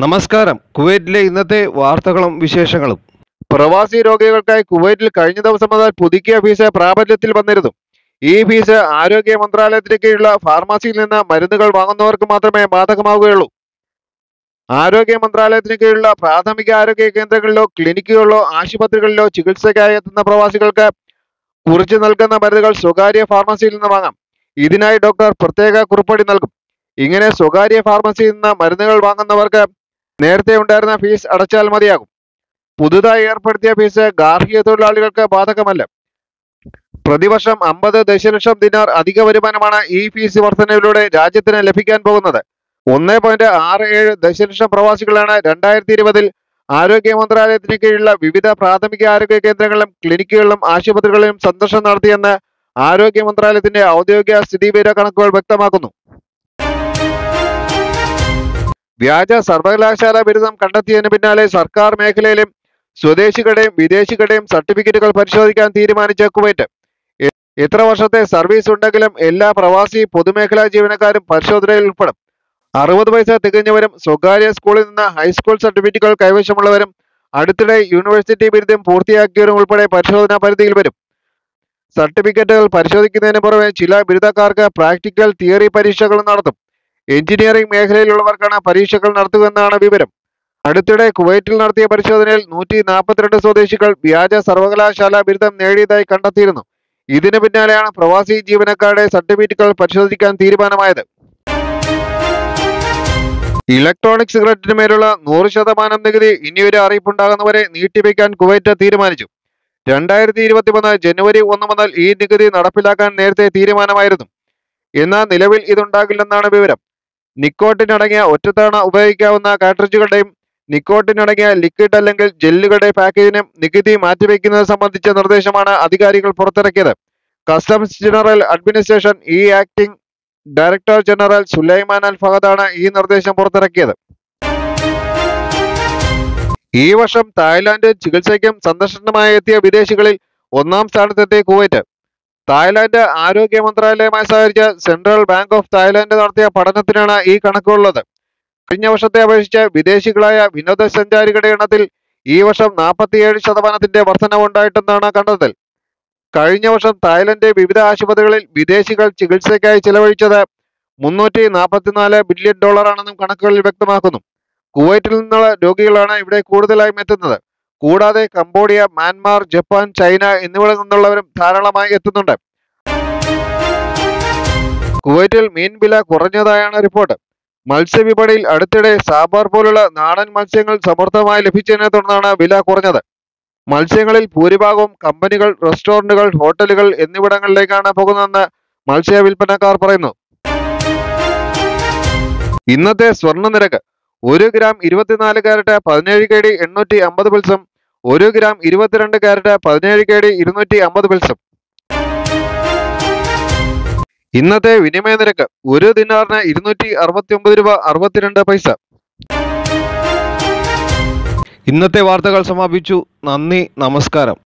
നമസ്കാരം കുവൈറ്റിലെ ഇന്നത്തെ വാർത്തകളും വിശേഷങ്ങളും പ്രവാസി രോഗികൾക്കായി കുവൈറ്റിൽ കഴിഞ്ഞ ദിവസം മുതൽ പുതുക്കിയ ഫീസ് പ്രാബല്യത്തിൽ വന്നിരുന്നു ഈ ഫീസ് ആരോഗ്യ മന്ത്രാലയത്തിന് കീഴിലുള്ള ഫാർമസിയിൽ നിന്ന് മരുന്നുകൾ വാങ്ങുന്നവർക്ക് മാത്രമേ ബാധകമാവുകയുള്ളൂ ആരോഗ്യ മന്ത്രാലയത്തിന് കീഴിലുള്ള പ്രാഥമിക ആരോഗ്യ കേന്ദ്രങ്ങളിലോ ക്ലിനിക്കുകളിലോ ആശുപത്രികളിലോ ചികിത്സയ്ക്കായി എത്തുന്ന പ്രവാസികൾക്ക് കുറിച്ചു നൽകുന്ന മരുന്നുകൾ സ്വകാര്യ ഫാർമസിയിൽ നിന്ന് വാങ്ങാം ഇതിനായി ഡോക്ടർ പ്രത്യേക കുറിപ്പടി നൽകും ഇങ്ങനെ സ്വകാര്യ ഫാർമസിയിൽ നിന്ന് മരുന്നുകൾ വാങ്ങുന്നവർക്ക് നേരത്തെ ഉണ്ടായിരുന്ന ഫീസ് അടച്ചാൽ മതിയാകും പുതുതായി ഏർപ്പെടുത്തിയ ഫീസ് ഗാർഹിക തൊഴിലാളികൾക്ക് ബാധകമല്ല പ്രതിവർഷം അമ്പത് ദശലക്ഷം ദിനാർ അധിക വരുമാനമാണ് ഈ ഫീസ് വർധനവിലൂടെ രാജ്യത്തിന് ലഭിക്കാൻ പോകുന്നത് ഒന്ന് പോയിന്റ് ആറ് ഏഴ് ദശലക്ഷം പ്രവാസികളാണ് രണ്ടായിരത്തി ഇരുപതിൽ ആരോഗ്യ മന്ത്രാലയത്തിന് കീഴിലുള്ള വിവിധ പ്രാഥമിക ആരോഗ്യ കേന്ദ്രങ്ങളിലും ക്ലിനിക്കുകളിലും ആശുപത്രികളിലും സന്ദർശനം നടത്തിയെന്ന് ആരോഗ്യ മന്ത്രാലയത്തിന്റെ ഔദ്യോഗിക സ്ഥിതിവിവര കണക്കുകൾ വ്യക്തമാക്കുന്നു വ്യാജ സർവകലാശാല ബിരുദം കണ്ടെത്തിയതിന് പിന്നാലെ സർക്കാർ മേഖലയിലും സ്വദേശികളുടെയും വിദേശികളുടെയും സർട്ടിഫിക്കറ്റുകൾ പരിശോധിക്കാൻ തീരുമാനിച്ച കുവൈറ്റ് എ- എത്ര വർഷത്തെ സർവീസ് ഉണ്ടെങ്കിലും എല്ലാ പ്രവാസി പൊതുമേഖലാ ജീവനക്കാരും പരിശോധനയിൽ ഉൾപ്പെടും അറുപത് വയസ്സ് തികഞ്ഞവരും സ്വകാര്യ സ്കൂളിൽ നിന്ന് ഹൈസ്കൂൾ സർട്ടിഫിക്കറ്റുകൾ കൈവശമുള്ളവരും അടുത്തിടെ യൂണിവേഴ്സിറ്റി ബിരുദം പൂർത്തിയാക്കിയവരും ഉൾപ്പെടെ പരിശോധനാ പരിധിയിൽ വരും സർട്ടിഫിക്കറ്റുകൾ പരിശോധിക്കുന്നതിന് പുറമെ ചില ബിരുദക്കാർക്ക് പ്രാക്ടിക്കൽ തിയറി പരീക്ഷകളും നടത്തും എഞ്ചിനീയറിംഗ് മേഖലയിലുള്ളവർക്കാണ് പരീക്ഷകൾ നടത്തുകയെന്നാണ് വിവരം അടുത്തിടെ കുവൈറ്റിൽ നടത്തിയ പരിശോധനയിൽ നൂറ്റി നാൽപ്പത്തിരണ്ട് സ്വദേശികൾ വ്യാജ സർവകലാശാല ബിരുദം നേടിയതായി കണ്ടെത്തിയിരുന്നു ഇതിനു പിന്നാലെയാണ് പ്രവാസി ജീവനക്കാരുടെ സർട്ടിഫിക്കറ്റുകൾ പരിശോധിക്കാൻ തീരുമാനമായത് ഇലക്ട്രോണിക് സിഗരറ്റിന് മേലുള്ള നൂറ് ശതമാനം നികുതി ഇനിയൊരു അറിയിപ്പുണ്ടാകുന്നവരെ നീട്ടിവെക്കാൻ കുവൈറ്റ് തീരുമാനിച്ചു രണ്ടായിരത്തി ഇരുപത്തിമൂന്ന് ജനുവരി ഒന്ന് മുതൽ ഈ നികുതി നടപ്പിലാക്കാൻ നേരത്തെ തീരുമാനമായിരുന്നു എന്നാൽ നിലവിൽ ഇതുണ്ടാകില്ലെന്നാണ് വിവരം നിക്കോട്ടിൻ അടങ്ങിയ ഒറ്റത്തവണ ഉപയോഗിക്കാവുന്ന കാട്രിഡ്ജുകളുടെയും നിക്കോട്ടിൻ അടങ്ങിയ ലിക്വിഡ് അല്ലെങ്കിൽ ജെല്ലുകളുടെ പാക്കേജിനും നികുതി മാറ്റിവെക്കുന്നത് സംബന്ധിച്ച നിർദ്ദേശമാണ് അധികാരികൾ പുറത്തിറക്കിയത് കസ്റ്റംസ് ജനറൽ അഡ്മിനിസ്ട്രേഷൻ ഈ acting director general Sulaiman Al ഫഹദാണ് ഈ നിർദ്ദേശം പുറത്തിറക്കിയത് ഈ വർഷം തായ്ലാന്റ് ചികിത്സയ്ക്കും സന്ദർശനമായി എത്തിയ വിദേശികളിൽ ഒന്നാം സ്ഥാനത്തെത്തിയ കുവൈറ്റ് തായ്ലാന്റ് ആരോഗ്യ മന്ത്രാലയവുമായി സഹകരിച്ച് സെൻട്രൽ ബാങ്ക് ഓഫ് തായ്ലാന്റ് നടത്തിയ പഠനത്തിനാണ് ഈ കണക്കുള്ളത് കഴിഞ്ഞ വർഷത്തെ അപേക്ഷിച്ച് വിദേശികളായ വിനോദസഞ്ചാരികളുടെ എണ്ണത്തിൽ ഈ വർഷം നാൽപ്പത്തിയേഴ് ശതമാനത്തിന്റെ വർധനവുണ്ടായിട്ടെന്നാണ് കണ്ടെത്തൽ കഴിഞ്ഞ വർഷം തായ്ലൻഡ് വിവിധ ആശുപത്രികളിൽ വിദേശികൾ ചികിത്സയ്ക്കായി ചെലവഴിച്ചത് മുന്നൂറ്റി നാൽപ്പത്തിനാല് ബില്യൺ ഡോളറാണെന്നും കണക്കുകളിൽ വ്യക്തമാക്കുന്നു കുവൈറ്റിൽ നിന്നുള്ള രോഗികളാണ് ഇവിടെ കൂടുതലായും എത്തുന്നത് കൂടാതെ കംബോഡിയ മ്യാൻമാർ ജപ്പാൻ ചൈന എന്നിവിടങ്ങളിൽ നിന്നുള്ളവരും ധാരാളമായി എത്തുന്നുണ്ട് കുവൈറ്റിൽ മീൻ വില കുറഞ്ഞതായാണ് റിപ്പോർട്ട് മത്സ്യവിപണിയിൽ അടുത്തിടെ സാമ്പാർ പോലുള്ള നാടൻ മത്സ്യങ്ങൾ സമൃദ്ധമായി ലഭിച്ചതിനെ തുടർന്നാണ് വില കുറഞ്ഞത് മത്സ്യങ്ങളിൽ ഭൂരിഭാഗവും കമ്പനികൾ റെസ്റ്റോറന്റുകൾ ഹോട്ടലുകൾ എന്നിവിടങ്ങളിലേക്കാണ് പോകുന്നതെന്ന് മത്സ്യ വിൽപ്പനക്കാർ പറയുന്നു ഇന്നത്തെ സ്വർണ്ണ നിരക്ക് ഒരു ഗ്രാം ഇരുപത്തിനാല് കാരറ്റ് പതിനേഴ് കെ ഡി എണ്ണൂറ്റി അമ്പത് പിൽസും ഒരു ഗ്രാം ഇരുപത്തിരണ്ട് കാരറ്റ് പതിനേഴ് കെ ഡി ഇരുന്നൂറ്റി അമ്പത് പിൽസും ഇന്നത്തെ വിനിമയ നിരക്ക് ഒരു ദിനാറിന് ഇരുന്നൂറ്റി അറുപത്തി ഒമ്പത് രൂപ അറുപത്തിരണ്ട് പൈസ ഇന്നത്തെ വാർത്തകൾ സമാപിച്ചു നന്ദി നമസ്കാരം